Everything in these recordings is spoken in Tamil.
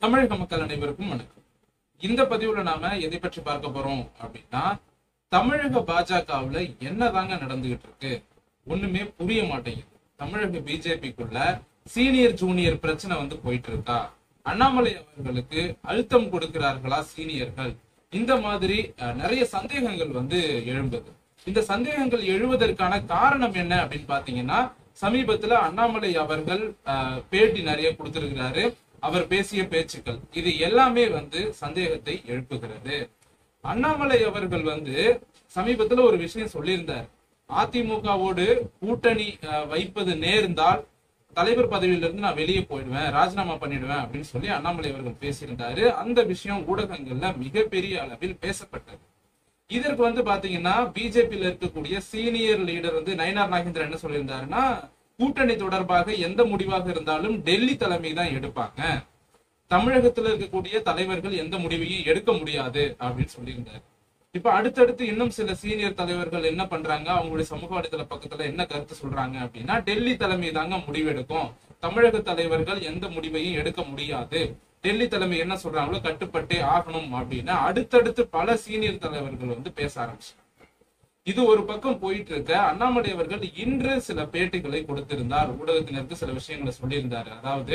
தமிழக மக்கள் அனைவருக்கும் வணக்கம் இந்த பதிவுல நாம எதை பற்றி பார்க்க போறோம் அப்படின்னா தமிழக பாஜகவுல என்னதாங்க நடந்துகிட்டு இருக்கு ஒண்ணுமே புரிய மாட்டேங்குது தமிழக பிஜேபிக்குள்ள சீனியர் ஜூனியர் பிரச்சனை வந்து போயிட்டு இருக்கா அண்ணாமலை அவர்களுக்கு அழுத்தம் கொடுக்கிறார்களா சீனியர்கள் இந்த மாதிரி அஹ், நிறைய சந்தேகங்கள் வந்து எழும்புது இந்த சந்தேகங்கள் எழுவதற்கான காரணம் என்ன அப்படின்னு பாத்தீங்கன்னா சமீபத்துல அண்ணாமலை அவர்கள் அஹ், பேட்டி நிறைய கொடுத்திருக்கிறாரு அவர் பேசிய பேச்சுக்கள் இது எல்லாமே வந்து சந்தேகத்தை எழுப்புகிறது அண்ணாமலை அவர்கள் வந்து சமீபத்துல ஒரு விஷயம் சொல்லியிருந்தார் அதிமுகவோடு கூட்டணி அஹ், வைப்பது நேர்ந்தால் தலைவர் பதவியிலிருந்து நான் வெளியே போயிடுவேன் ராஜினாமா பண்ணிடுவேன் அப்படின்னு சொல்லி அண்ணாமலை அவர்கள் பேசியிருந்தாரு அந்த விஷயம் ஊடகங்கள்ல மிகப்பெரிய அளவில் பேசப்பட்டது இதற்கு வந்து பாத்தீங்கன்னா பிஜேபியில இருக்கக்கூடிய சீனியர் லீடர் வந்து நயனார் நாகேந்திரன் என்ன சொல்லியிருந்தாருன்னா கூட்டணி தொடர்பாக எந்த முடிவாக இருந்தாலும் டெல்லி தலைமை தான் எடுப்பாங்க தமிழகத்துல இருக்கக்கூடிய தலைவர்கள் எந்த முடிவையும் எடுக்க முடியாது அப்படின்னு சொல்லியிருந்தாரு இப்ப அடுத்தடுத்து இன்னும் சில சீனியர் தலைவர்கள் என்ன பண்றாங்க அவங்களுடைய சமூக வலைதள பக்கத்துல என்ன கருத்து சொல்றாங்க அப்படின்னா டெல்லி தலைமை தாங்க முடிவெடுக்கும் தமிழக தலைவர்கள் எந்த முடிவையும் எடுக்க முடியாது டெல்லி தலைமை என்ன சொல்றாங்களோ கட்டுப்பட்டே ஆகணும் அப்படின்னு அடுத்தடுத்து பல சீனியர் தலைவர்கள் வந்து பேச ஆரம்பிச்சாங்க இது ஒரு பக்கம் போயிட்டு இருக்க அண்ணாமலை அவர்கள் இன்று சில பேட்டிகளை கொடுத்திருந்தார் ஊடகத்தினருக்கு சில விஷயங்களை சொல்லியிருந்தாரு அதாவது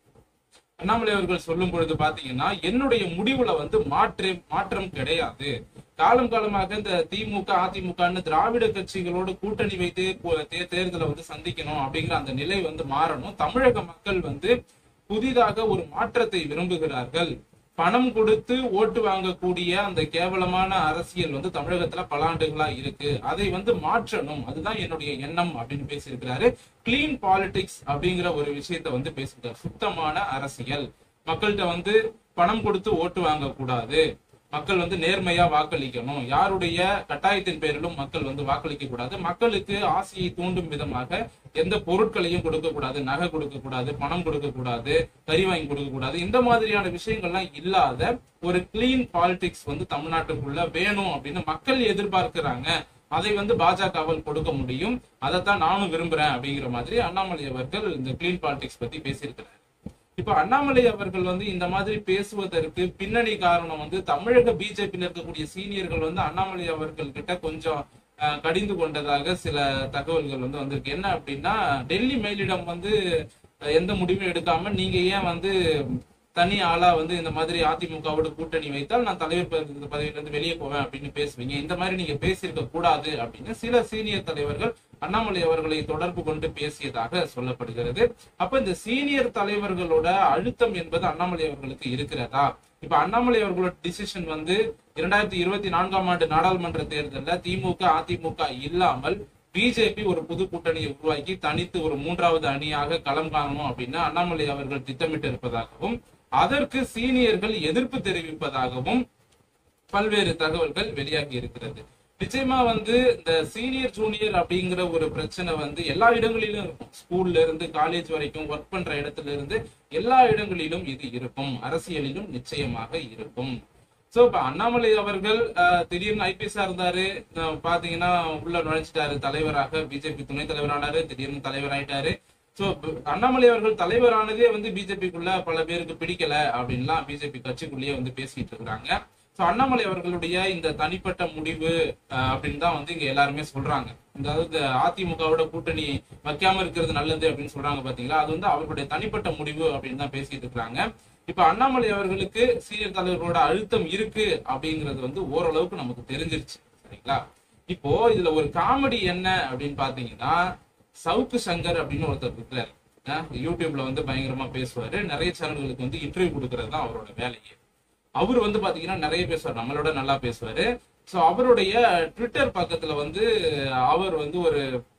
அண்ணாமலை அவர்கள் சொல்லும் பொழுது பாத்தீங்கன்னா என்னுடைய முடிவுல வந்து மாற்று மாற்றம் கிடையாது காலம் காலமாக இந்த திமுக அதிமுகன்னு திராவிட கட்சிகளோடு கூட்டணி வைத்து போ- தே- தேர்தலை வந்து சந்திக்கணும் அப்படிங்கிற அந்த நிலை வந்து மாறணும் தமிழக மக்கள் வந்து புதிதாக ஒரு மாற்றத்தை விரும்புகிறார்கள் பணம் கொடுத்து ஓட்டு வாங்கக்கூடிய அந்த கேவலமான அரசியல் வந்து தமிழகத்துல பல ஆண்டுகளா இருக்கு அதை வந்து மாற்றணும் அதுதான் என்னுடைய எண்ணம் அப்படின்னு பேசியிருக்கிறாரு கிளீன் பாலிடிக்ஸ் அப்படிங்கிற ஒரு விஷயத்த வந்து பேசியிருக்காரு சுத்தமான அரசியல் மக்கள்கிட்ட வந்து பணம் கொடுத்து ஓட்டு வாங்க கூடாது மக்கள் வந்து நேர்மையா வாக்களிக்கணும் யாருடைய கட்டாயத்தின் பேரிலும் மக்கள் வந்து வாக்களிக்க கூடாது மக்களுக்கு ஆசையை தூண்டும் விதமாக எந்த பொருட்களையும் கொடுக்க கூடாது நகை கொடுக்க கூடாது பணம் கொடுக்க கூடாது கறி வாங்கி கொடுக்க கூடாது இந்த மாதிரியான விஷயங்கள்லாம் இல்லாத ஒரு கிளீன் பாலிடிக்ஸ் வந்து தமிழ்நாட்டுக்குள்ள வேணும் அப்படின்னு மக்கள் எதிர்பார்க்கிறாங்க அதை வந்து பாஜகவால் கொடுக்க முடியும் அதைத்தான் நானும் விரும்புறேன் அப்படிங்கிற மாதிரி அண்ணாமலை அவர்கள் இந்த கிளீன் பாலிடிக்ஸ் பத்தி பேசியிருக்கிறார் இப்ப அண்ணாமலை அவர்கள் வந்து இந்த மாதிரி பேசுவதற்கு பின்னணி காரணம் வந்து தமிழக பிஜேபியில் இருக்கக்கூடிய சீனியர்கள் வந்து அண்ணாமலை அவர்கள் கிட்ட கொஞ்சம் அஹ், கடிந்து கொண்டதாக சில தகவல்கள் வந்து வந்திருக்கு என்ன அப்படின்னா டெல்லி மேலிடம் வந்து அஹ், எந்த முடிவும் எடுக்காம நீங்க ஏன் வந்து தனி ஆளா வந்து இந்த மாதிரி அதிமுகவோட கூட்டணி வைத்தால் நான் தலைவர் பதவி- பதவியிலிருந்து வெளியே போவேன் அப்படின்னு பேசுவீங்க இந்த மாதிரி நீங்க பேசியிருக்க கூடாது அப்படின்னு சில சீனியர் தலைவர்கள் அண்ணாமலை அவர்களை தொடர்பு கொண்டு பேசியதாக சொல்லப்படுகிறது அப்ப இந்த சீனியர் தலைவர்களோட அழுத்தம் என்பது அண்ணாமலை அவர்களுக்கு இருக்கிறதா இப்ப அண்ணாமலை அவர்களோட டிசிஷன் வந்து இரண்டாயிரத்தி இருபத்தி நான்காம் ஆண்டு நாடாளுமன்ற தேர்தல்ல திமுக அதிமுக இல்லாமல் பிஜேபி ஒரு புது கூட்டணியை உருவாக்கி தனித்து ஒரு மூன்றாவது அணியாக களம் காணணும் அப்படின்னு அண்ணாமலை அவர்கள் திட்டமிட்டு இருப்பதாகவும் அதற்கு சீனியர்கள் எதிர்ப்பு தெரிவிப்பதாகவும் பல்வேறு தகவல்கள் வெளியாகி இருக்கிறது நிச்சயமா வந்து இந்த சீனியர் ஜூனியர் அப்படிங்கிற ஒரு பிரச்சனை வந்து எல்லா இடங்களிலும் இருக்கும் ஸ்கூல்ல இருந்து காலேஜ் வரைக்கும் ஒர்க் பண்ற இடத்துல இருந்து எல்லா இடங்களிலும் இது இருக்கும் அரசியலிலும் நிச்சயமாக இருக்கும் சோ இப்ப அண்ணாமலை அவர்கள் அஹ், திடீர்னு ஐபிஎஸ்ஆ இருந்தாரு அஹ், பாத்தீங்கன்னா உள்ள நுழைச்சிட்டாரு தலைவராக பிஜேபி துணைத் தலைவரானாரு திடீர்னு தலைவராயிட்டாரு சோ அண்ணாமலை அவர்கள் தலைவரானதே வந்து பிஜேபிக்குள்ள பல பேருக்கு பிடிக்கல அப்படின்லாம் பிஜேபி கட்சிக்குள்ளேயே வந்து பேசிட்டு இருக்காங்க சோ அண்ணாமலை அவர்களுடைய இந்த தனிப்பட்ட முடிவு அஹ், அப்படின்னு தான் வந்து இங்க எல்லாருமே சொல்றாங்க அதாவது அதிமுகவோட கூட்டணி வைக்காம இருக்கிறது நல்லது அப்படின்னு சொல்றாங்க பாத்தீங்களா அது வந்து அவர்களுடைய தனிப்பட்ட முடிவு அப்படின்னு தான் பேசிட்டு இருக்காங்க இப்ப அண்ணாமலை அவர்களுக்கு சீனியர் தலைவர்களோட அழுத்தம் இருக்கு அப்படிங்கிறது வந்து ஓரளவுக்கு நமக்கு தெரிஞ்சிருச்சு சரிங்களா இப்போ இதுல ஒரு காமெடி என்ன அப்படின்னு பாத்தீங்கன்னா சவுக்கு சங்கர் அப்படின்னு ஒருத்தர் இருக்கிறாரு அஹ் யூடியூப்ல வந்து பயங்கரமா பேசுவாரு நிறைய சேனல்களுக்கு வந்து இன்டர்வியூ கொடுக்கறது தான் அவரோட வேலையே அவர் வந்து பாத்தீங்கன்னா நிறைய பேசுவார் நம்மளோட நல்லா பேசுவாரு சோ அவருடைய ட்விட்டர் பக்கத்துல வந்து அவர் வந்து ஒரு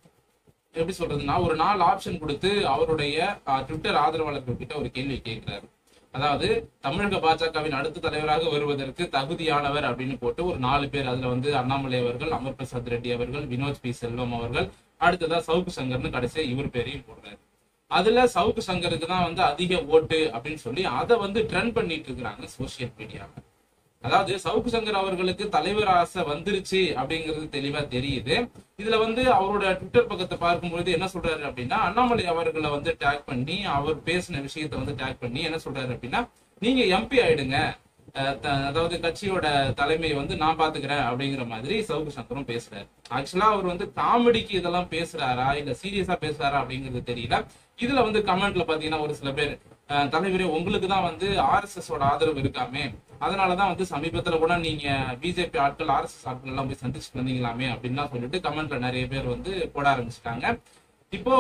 எப்படி சொல்றதுன்னா ஒரு நாலு ஆப்ஷன் கொடுத்து அவருடைய அஹ், ட்விட்டர் ஆதரவாளர்கள் கிட்ட ஒரு கேள்வி கேட்கிறாரு அதாவது தமிழக பாஜகவின் அடுத்த தலைவராக வருவதற்கு தகுதியானவர் அப்படின்னு போட்டு ஒரு நாலு பேர் அதுல வந்து அண்ணாமலை அவர்கள் அமர் பிரசாத் ரெட்டி அவர்கள் வினோத் பி செல்வம் அவர்கள் அடுத்ததா சவுக்கு சங்கர்னு கடைசியா இவர் பேரையும் போடுறாரு அதுல சவுக்கு சங்கருக்கு தான் வந்து அதிக ஓட்டு அப்படின்னு சொல்லி அதை வந்து ட்ரெண்ட் பண்ணிட்டு இருக்கிறாங்க சோசியல் மீடியால அதாவது சவுக்கு சங்கர் அவர்களுக்கு தலைவர் ஆசை வந்துருச்சு அப்படிங்கிறது தெளிவா தெரியுது இதுல வந்து அவரோட ட்விட்டர் பக்கத்தை பார்க்கும்பொழுது என்ன சொல்றாரு அப்படின்னா அண்ணாமலை அவர்களை வந்து டேக் பண்ணி அவர் பேசின விஷயத்தை வந்து டேக் பண்ணி என்ன சொல்றாரு அப்படின்னா நீங்க எம்பி ஆயிடுங்க அஹ் த- அதாவது கட்சியோட தலைமையை வந்து நான் பாத்துக்கிறேன் அப்படிங்கிற மாதிரி சவுக்கு சங்கரும் பேசுறாரு ஆக்சுவலா அவர் வந்து காமெடிக்கு இதெல்லாம் பேசுறாரா இல்ல சீரியஸா பேசுறாரா அப்படிங்கிறது தெரியல இதுல வந்து கமெண்ட்ல பாத்தீங்கன்னா ஒரு சில பேர் அஹ் தலைவரே உங்களுக்கு தான் வந்து ஆர்எஸ்எஸ் ஓட ஆதரவு இருக்காமே அதனாலதான் வந்து சமீபத்துல கூட நீங்க பிஜேபி ஆட்கள் ஆர்எஸ்எஸ் ஆட்கள் எல்லாம் போய் சந்திச்சுட்டு வந்தீங்களாமே அப்படின்லாம் சொல்லிட்டு கமெண்ட்ல நிறைய பேர் வந்து போட ஆரம்பிச்சிட்டாங்க இப்போ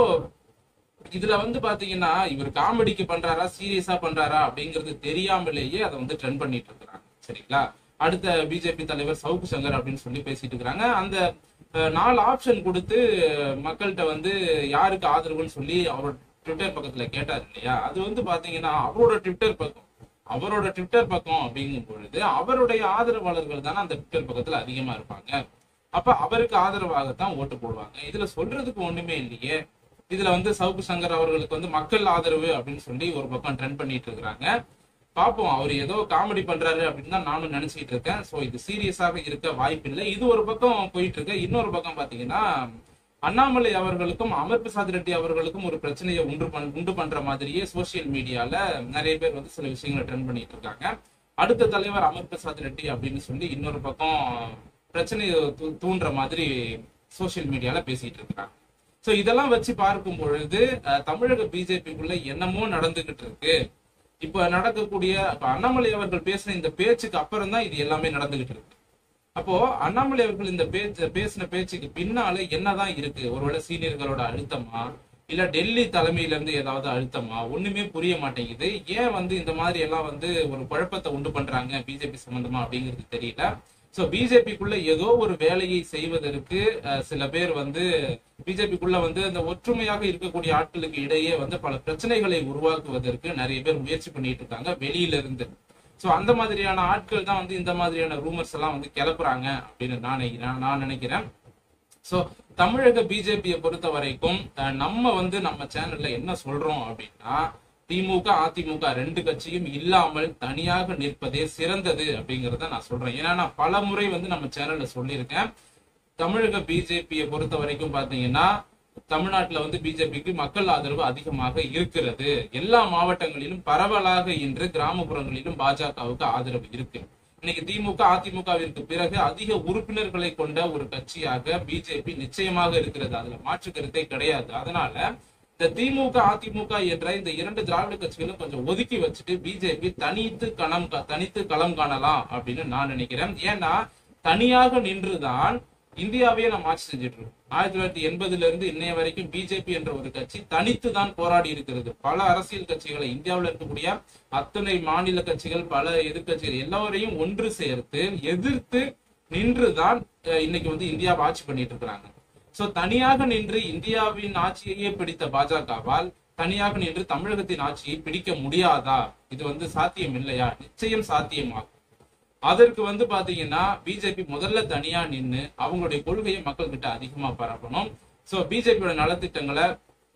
இதுல வந்து பாத்தீங்கன்னா இவர் காமெடிக்கு பண்றாரா சீரியஸா பண்றாரா அப்படிங்கிறது தெரியாமலேயே அதை வந்து ட்ரெண்ட் பண்ணிட்டு இருக்கிறாங்க சரிங்களா அடுத்த பிஜேபி தலைவர் சவுக்கு சங்கர் அப்படின்னு சொல்லி பேசிட்டு இருக்கிறாங்க அந்த அஹ், நாலு ஆப்ஷன் கொடுத்து மக்கள்கிட்ட வந்து யாருக்கு ஆதரவுன்னு சொல்லி அவரோட ட்விட்டர் பக்கத்துல கேட்டார் இல்லையா அது வந்து பாத்தீங்கன்னா அவரோட ட்விட்டர் பக்கம் அவரோட ட்விட்டர் பக்கம் அப்படிங்கும் பொழுது அவருடைய ஆதரவாளர்கள் தானே அந்த ட்விட்டர் பக்கத்துல அதிகமா இருப்பாங்க அப்ப அவருக்கு ஆதரவாகத்தான் ஓட்டு போடுவாங்க இதுல சொல்றதுக்கு ஒண்ணுமே இல்லையே இதுல வந்து சவுக்கு சங்கர் அவர்களுக்கு வந்து மக்கள் ஆதரவு அப்படின்னு சொல்லி ஒரு பக்கம் ட்ரெண்ட் பண்ணிட்டு இருக்கிறாங்க பாப்போம் அவர் ஏதோ காமெடி பண்றாரு அப்படின்னு தான் நானும் நினைச்சிட்டு இருக்கேன் சோ இது சீரியஸாக இருக்க வாய்ப்பில்லை இது ஒரு பக்கம் போயிட்டு இருக்கு இன்னொரு பக்கம் பாத்தீங்கன்னா அண்ணாமலை அவர்களுக்கும் அமர் பிரசாத் ரெட்டி அவர்களுக்கும் ஒரு பிரச்சனையை உண்டு பண் உண்டு பண்ற மாதிரியே சோசியல் மீடியால நிறைய பேர் வந்து சில விஷயங்களை ட்ரெண்ட் பண்ணிட்டு இருக்காங்க அடுத்த தலைவர் அமர் பிரசாத் ரெட்டி அப்படின்னு சொல்லி இன்னொரு பக்கம் பிரச்சனையை தூ- தூண்டுற மாதிரி சோசியல் மீடியால பேசிட்டு இருக்காங்க சோ இதெல்லாம் வச்சு பார்க்கும் பொழுது அஹ், தமிழக பிஜேபிக்குள்ள என்னமோ நடந்துகிட்டு இருக்கு இப்ப நடக்கக்கூடிய இப்ப அண்ணாமலை அவர்கள் பேசின இந்த பேச்சுக்கு அப்புறம் தான் இது எல்லாமே நடந்துகிட்டு இருக்கு அப்போ அண்ணாமலை அவர்கள் இந்த பேச்சு பேசின பேச்சுக்கு பின்னால என்னதான் இருக்கு ஒருவேளை சீனியர்களோட அழுத்தமா இல்ல டெல்லி தலைமையில இருந்து ஏதாவது அழுத்தமா ஒண்ணுமே புரிய மாட்டேங்குது ஏன் வந்து இந்த மாதிரி எல்லாம் வந்து ஒரு குழப்பத்தை உண்டு பண்றாங்க பிஜேபி சம்பந்தமா அப்படிங்கிறது தெரியல சோ பிஜேபிக்குள்ள ஏதோ ஒரு வேலையை செய்வதற்கு அஹ், சில பேர் வந்து பிஜேபிக்குள்ள வந்து அந்த ஒற்றுமையாக இருக்கக்கூடிய ஆட்களுக்கு இடையே வந்து பல பிரச்சனைகளை உருவாக்குவதற்கு நிறைய பேர் முயற்சி பண்ணிட்டு இருக்காங்க வெளியில இருந்து சோ அந்த மாதிரியான ஆட்கள் தான் வந்து இந்த மாதிரியான ரூமர்ஸ் எல்லாம் வந்து கிளப்புறாங்க அப்படின்னு நான் நினைக்கிறேன் நான் நினைக்கிறேன் சோ தமிழக பிஜேபியை பொறுத்த வரைக்கும் அஹ், நம்ம வந்து நம்ம சேனல்ல என்ன சொல்றோம் அப்படின்னா திமுக அதிமுக ரெண்டு கட்சியும் இல்லாமல் தனியாக நிற்பதே சிறந்தது அப்படிங்கறத நான் சொல்றேன் ஏன்னா நான் பல முறை வந்து நம்ம சேனல்ல சொல்லியிருக்கேன் தமிழக பிஜேபியை பொறுத்த வரைக்கும் பாத்தீங்கன்னா தமிழ்நாட்டுல வந்து பிஜேபிக்கு மக்கள் ஆதரவு அதிகமாக இருக்கிறது எல்லா மாவட்டங்களிலும் பரவலாக இன்று கிராமப்புறங்களிலும் பாஜகவுக்கு ஆதரவு இருக்கு இன்னைக்கு திமுக அதிமுகவிற்கு பிறகு அதிக உறுப்பினர்களை கொண்ட ஒரு கட்சியாக பிஜேபி நிச்சயமாக இருக்கிறது அதுல மாற்று கருத்தே கிடையாது அதனால இந்த திமுக அதிமுக என்ற இந்த இரண்டு திராவிட கட்சிகளும் கொஞ்சம் ஒதுக்கி வச்சுட்டு பிஜேபி தனித்து களம் கா- தனித்து களம் காணலாம் அப்படின்னு நான் நினைக்கிறேன் ஏன்னா தனியாக நின்றுதான் இந்தியாவையே நம்ம ஆட்சி செஞ்சுட்டு இருக்கோம் ஆயிரத்தி தொள்ளாயிரத்தி எண்பதுல இருந்து இன்னைய வரைக்கும் பிஜேபி என்ற ஒரு கட்சி தனித்து தான் போராடி இருக்கிறது பல அரசியல் கட்சிகளை இந்தியாவில் இருக்கக்கூடிய அத்தனை மாநில கட்சிகள் பல எதிர்க்கட்சிகள் எல்லாரையும் ஒன்று சேர்த்து எதிர்த்து நின்றுதான் அஹ், இன்னைக்கு வந்து இந்தியாவை ஆட்சி பண்ணிட்டு இருக்கிறாங்க சோ தனியாக நின்று இந்தியாவின் ஆட்சியையே பிடித்த பாஜகவால் தனியாக நின்று தமிழகத்தின் ஆட்சியை பிடிக்க முடியாதா இது வந்து சாத்தியம் இல்லையா நிச்சயம் சாத்தியமாகும் அதற்கு வந்து பாத்தீங்கன்னா பிஜேபி முதல்ல தனியா நின்னு அவங்களுடைய கொள்கையை மக்கள் கிட்ட அதிகமா பரப்பணும் சோ பிஜேபியோட நலத்திட்டங்களை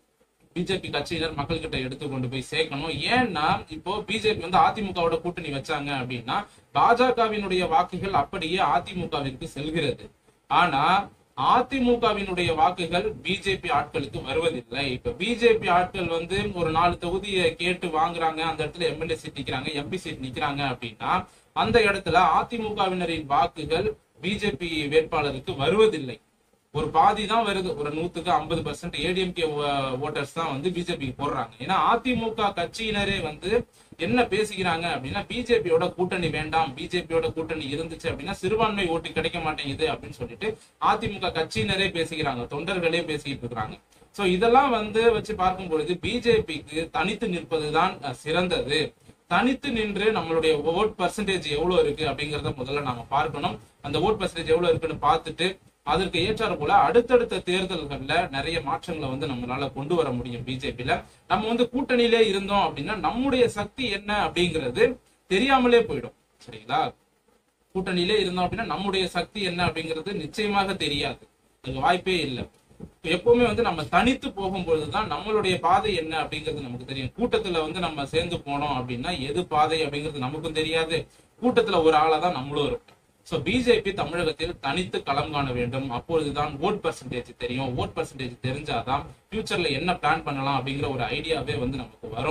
பிஜேபி கட்சியினர் மக்கள் கிட்ட எடுத்து கொண்டு போய் சேர்க்கணும் ஏன்னா இப்போ பிஜேபி வந்து அதிமுகவோட கூட்டணி வச்சாங்க அப்படின்னா பாஜகவினுடைய வாக்குகள் அப்படியே அதிமுகவிற்கு செல்கிறது ஆனா அதிமுகவினுடைய வாக்குகள் பிஜேபி ஆட்களுக்கு வருவதில்லை இப்ப பிஜேபி ஆட்கள் வந்து ஒரு நாலு தொகுதியை கேட்டு வாங்குறாங்க அந்த இடத்துல எம்எல்ஏ சீட் நிக்கிறாங்க எம்பி சீட் நிக்கிறாங்க அப்படின்னா அந்த இடத்துல அதிமுகவினரின் வாக்குகள் பிஜேபி வேட்பாளருக்கு வருவதில்லை ஒரு பாதி தான் வருது ஒரு நூத்துக்கு ஐம்பது பர்சன்ட் ஏடிஎம்கே ஓட்டர்ஸ் தான் வந்து பிஜேபிக்கு போடுறாங்க ஏன்னா அதிமுக கட்சியினரே வந்து என்ன பேசுகிறாங்க அப்படின்னா பிஜேபியோட கூட்டணி வேண்டாம் பிஜேபியோட கூட்டணி இருந்துச்சு அப்படின்னா சிறுபான்மை ஓட்டு கிடைக்க மாட்டேங்குது அப்படின்னு சொல்லிட்டு அதிமுக கட்சியினரே பேசுகிறாங்க தொண்டர்களே பேசிட்டு இருக்கிறாங்க சோ இதெல்லாம் வந்து வச்சு பார்க்கும் பொழுது பிஜேபிக்கு தனித்து நிற்பதுதான் அஹ், சிறந்தது தனித்து நின்று நம்மளுடைய ஓட் பர்சன்டேஜ் எவ்வளவு இருக்கு அப்படிங்கறத முதல்ல நாம பார்க்கணும் அந்த ஓட் பர்சன்டேஜ் எவ்வளவு இருக்குன்னு பார்த்துட்டு அதற்கு ஏற்றாறு போல அடுத்தடுத்த தேர்தல்கள்ல நிறைய மாற்றங்களை வந்து நம்மளால கொண்டு வர முடியும் பிஜேபில நம்ம வந்து கூட்டணியிலே இருந்தோம் அப்படின்னா நம்முடைய சக்தி என்ன அப்படிங்கிறது தெரியாமலே போயிடும் சரிங்களா கூட்டணியிலே இருந்தோம் அப்படின்னா நம்முடைய சக்தி என்ன அப்படிங்கிறது நிச்சயமாக தெரியாது அங்க வாய்ப்பே இல்லை எப்பவுமே வந்து நம்ம தனித்து போகும்பொழுதுதான் நம்மளுடைய பாதை என்ன அப்படிங்கிறது நமக்கு தெரியும் கூட்டத்துல வந்து நம்ம சேர்ந்து போனோம் அப்படின்னா எது பாதை அப்படிங்கிறது நமக்கும் தெரியாது கூட்டத்துல ஒரு ஆளா தான் நம்மளும் இருக்கும் சோ பிஜேபி தமிழகத்தில் தனித்து களம் காண வேண்டும் அப்பொழுதுதான் ஓட் பர்சன்டேஜ் தெரியும் ஓட் பர்சன்டேஜ் தெரிஞ்சாதான் ஃபியூச்சர்ல என்ன பிளான் பண்ணலாம் அப்படிங்கிற ஒரு ஐடியாவே வந்து நமக்கு வரும்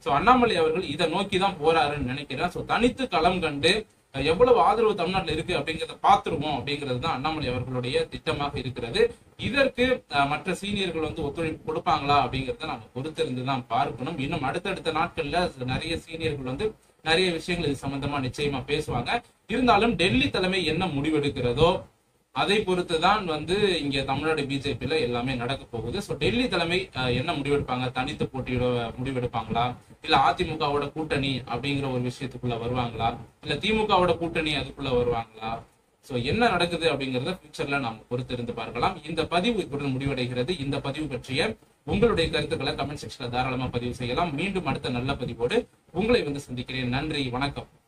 சோ அண்ணாமலை அவர்கள் இதை நோக்கி தான் போறாருன்னு நினைக்கிறேன் சோ தனித்து களம் கண்டு அஹ், எவ்வளவு ஆதரவு தமிழ்நாட்டில் இருக்கு அப்படிங்கறத பாத்துருவோம் அப்படிங்கிறது தான் அண்ணாமலை அவர்களுடைய திட்டமாக இருக்கிறது இதற்கு அஹ், மற்ற சீனியர்கள் வந்து ஒத்துழைப்பு கொடுப்பாங்களா அப்படிங்கறத நம்ம பொறுத்திருந்து தான் பார்க்கணும் இன்னும் அடுத்தடுத்த நாட்கள்ல நிறைய சீனியர்கள் வந்து நிறைய விஷயங்கள் இது சம்பந்தமா நிச்சயமா பேசுவாங்க இருந்தாலும் டெல்லி தலைமை என்ன முடிவெடுக்கிறதோ அதை பொறுத்து தான் வந்து இங்க தமிழ்நாடு பிஜேபியில எல்லாமே நடக்க போகுது சோ டெல்லி தலைமை அஹ், என்ன முடிவெடுப்பாங்க தனித்து போட்டியிட முடிவெடுப்பாங்களா இல்ல அதிமுகவோட கூட்டணி அப்படிங்கிற ஒரு விஷயத்துக்குள்ள வருவாங்களா இல்ல திமுகவோட கூட்டணி அதுக்குள்ள வருவாங்களா சோ என்ன நடக்குது அப்படிங்கறத ஃபியூச்சர்ல நாம பொறுத்திருந்து பார்க்கலாம் இந்த பதிவு இத்துடன் முடிவடைகிறது இந்த பதிவு பற்றிய உங்களுடைய கருத்துக்களை கமெண்ட் செக்ஷன்ல தாராளமா பதிவு செய்யலாம் மீண்டும் அடுத்த நல்ல பதிவோடு உங்களை வந்து சந்திக்கிறேன் நன்றி வணக்கம்